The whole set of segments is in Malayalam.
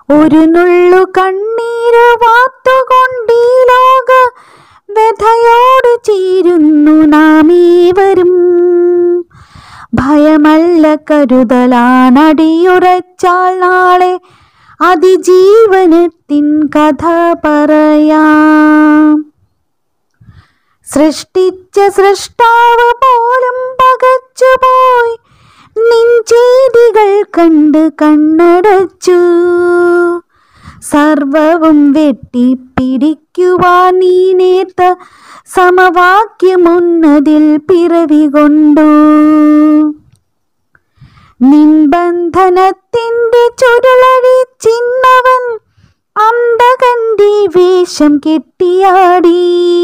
ഒരു നുള്ളു കണ്ണീര് വാത്തുകൊണ്ടീ ലോക വ്യഥയോട് ചേരുന്നു നാം ഏവരും ഭയമല്ല കരുതലാണടിയുറച്ചാൽ നാളെ അതിജീവനത്തിൻ കഥ പറയാം സൃഷ്ടിച്ച സൃഷ്ടാവ് പോലും പകച്ചുപോയി നിൻചെയ്തികൾ കണ്ട് കണ്ണടച്ചു സർവവും വെട്ടിപ്പിടിക്കുവാൻ നീ നേർത്ത സമവാക്യമുന്നതിൽ പിറവി കൊണ്ടു നിൻബന്ധനത്തിൻ്റെ ചുരുളടി ചിന്നവൻ അന്തകന്റെ വേഷം കെട്ടിയാടി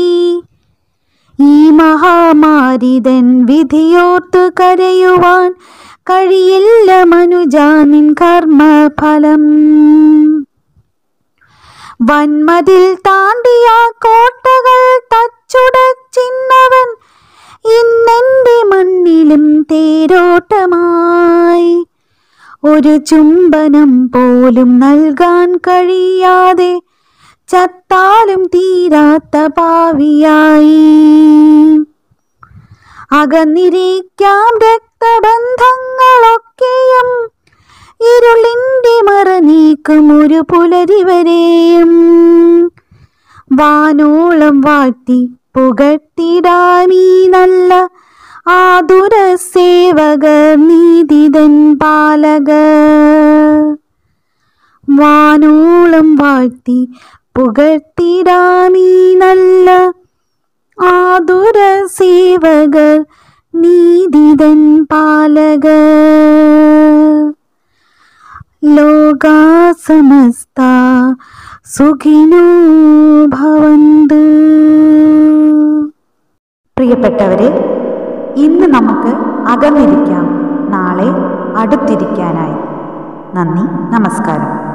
ഈ മഹാമാരിതൻ വിധിയോർത്ത് കരയുവാൻ കഴിയില്ല മനുജാനിൻ കർമ്മഫലം വന്മതിൽ താണ്ടിയ കോട്ടകൾ തച്ചുടച്ചിന്നവൻ ഇന്നെന്റെ മണ്ണിലും തേരോട്ടമായി ഒരു ചുംബനം പോലും നൽകാൻ കഴിയാതെ ചത്താലും തീരാത്ത പാവിയായി അകന്നിരിക്കാം രക്തബന്ധങ്ങളൊക്കെയും ഇരുളിൻ്റെ മറ നീക്കും ഒരു പുലരി വരെയും വാനോളം വാഴ്ത്തി പുകട്ടിടാമീ നല്ല ആതുര സേവകർ നീതിതൻ പാലകർ വാനോളം വാഴ്ത്തി പുകഴ്ത്തിടാമീ നല്ല ആതുര സേവകർ നീതിതൻ പാലകർ ലോകാ സമസ്ത സുഖിനോ ഭവന്തു പ്രിയപ്പെട്ടവരെ ഇന്ന് നമുക്ക് അകന്നിരിക്കാം നാളെ അടുത്തിരിക്കാനായി നന്ദി നമസ്കാരം